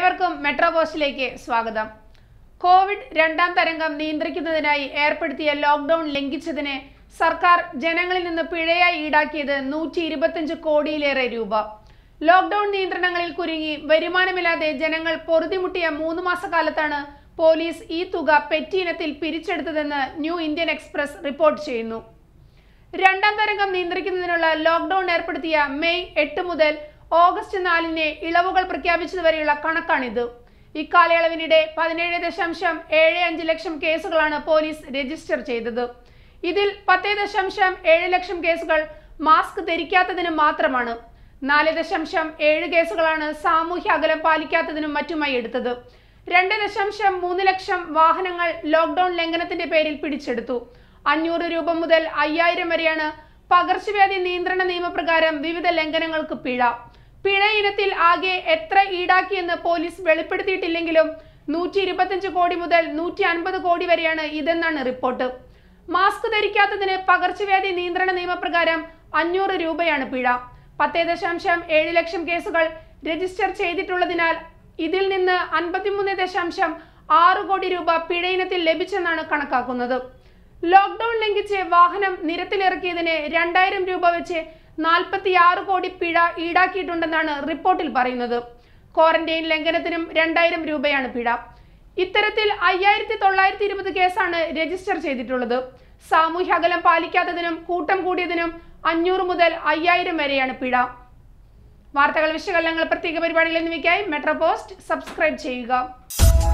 ഏവർക്കും മെട്രോ പോസ്റ്റിലേക്ക് സ്വാഗതം കോവിഡ് രണ്ടാം തരംഗം നിയന്ത്രിക്കുന്നതിനായി ഏർപ്പെടുത്തിയ ലോക്ക്ഡൌൺ ലംഘിച്ചതിന് സർക്കാർ ജനങ്ങളിൽ നിന്ന് പിഴയായി ഈടാക്കിയത് നൂറ്റി ഇരുപത്തിയഞ്ച് കോടിയിലേറെ രൂപ ലോക്ക്ഡൌൺ നിയന്ത്രണങ്ങളിൽ കുരുങ്ങി വരുമാനമില്ലാതെ ജനങ്ങൾ പൊറുതിമുട്ടിയ മൂന്ന് മാസക്കാലത്താണ് പോലീസ് ഈ തുക പെറ്റി ഇനത്തിൽ പിരിച്ചെടുത്തതെന്ന് ന്യൂ ഇന്ത്യൻ എക്സ്പ്രസ് റിപ്പോർട്ട് ചെയ്യുന്നു രണ്ടാം തരംഗം നിയന്ത്രിക്കുന്നതിനുള്ള ലോക്ക്ഡൌൺ ഏർപ്പെടുത്തിയ മെയ് എട്ട് മുതൽ ഓഗസ്റ്റ് നാലിന് ഇളവുകൾ പ്രഖ്യാപിച്ചതുവരെയുള്ള കണക്കാണിത് ഇക്കാലയളവിനിടെ പതിനേഴ് ദശാംശം ഏഴ് അഞ്ച് ലക്ഷം കേസുകളാണ് പോലീസ് രജിസ്റ്റർ ചെയ്തത് ഇതിൽ പത്ത് ദശാംശം ഏഴ് ലക്ഷം കേസുകൾ മാസ്ക് ധരിക്കാത്തതിന് മാത്രമാണ് നാല് ദശാംശം ഏഴ് കേസുകളാണ് സാമൂഹ്യ അകലം പാലിക്കാത്തതിനും മറ്റുമായി എടുത്തത് രണ്ട് ദശാംശം മൂന്ന് ലക്ഷം വാഹനങ്ങൾ ലോക്ക്ഡൌൺ ലംഘനത്തിന്റെ പേരിൽ പിടിച്ചെടുത്തു അഞ്ഞൂറ് രൂപ മുതൽ അയ്യായിരം വരെയാണ് പകർച്ചവ്യാധി നിയന്ത്രണ നിയമപ്രകാരം വിവിധ ലംഘനങ്ങൾക്ക് പിഴ പിഴ ഇനത്തിൽ ആകെ എത്ര ഈടാക്കിയെന്ന് പോലീസ് വെളിപ്പെടുത്തിയിട്ടില്ലെങ്കിലും നൂറ്റി ഇരുപത്തിയഞ്ച് കോടി മുതൽ നൂറ്റി അൻപത് കോടി വരെയാണ് ഇതെന്നാണ് റിപ്പോർട്ട് മാസ്ക് ധരിക്കാത്തതിന് പകർച്ചവ്യാധി നിയന്ത്രണ നിയമപ്രകാരം അഞ്ഞൂറ് രൂപയാണ് പിഴ പത്തേ ദശാംശം ഏഴ് ലക്ഷം കേസുകൾ രജിസ്റ്റർ ചെയ്തിട്ടുള്ളതിനാൽ ഇതിൽ നിന്ന് അൻപത്തിമൂന്ന് ദശാംശം ആറ് കോടി രൂപ പിഴ ഇനത്തിൽ ലഭിച്ചെന്നാണ് കണക്കാക്കുന്നത് ലോക്ക്ഡൌൺ ലംഘിച്ച് വാഹനം നിരത്തിലിറക്കിയതിന് രണ്ടായിരം രൂപ വെച്ച് നാൽപ്പത്തി ആറ് കോടി പിഴ ഈടാക്കിയിട്ടുണ്ടെന്നാണ് റിപ്പോർട്ടിൽ പറയുന്നത് ക്വാറന്റൈൻ ലംഘനത്തിനും രണ്ടായിരം രൂപയാണ് പിഴ ഇത്തരത്തിൽ അയ്യായിരത്തി തൊള്ളായിരത്തി ഇരുപത് കേസാണ് രജിസ്റ്റർ ചെയ്തിട്ടുള്ളത് സാമൂഹ്യ അകലം പാലിക്കാത്തതിനും കൂട്ടം കൂടിയതിനും അഞ്ഞൂറ് മുതൽ അയ്യായിരം വരെയാണ് പിഴ വാർത്തകൾ വിശകലനങ്ങൾ പ്രത്യേക പരിപാടികൾ എന്നിവയ്ക്കായി മെട്രോ പോസ്റ്റ് സബ്സ്ക്രൈബ് ചെയ്യുക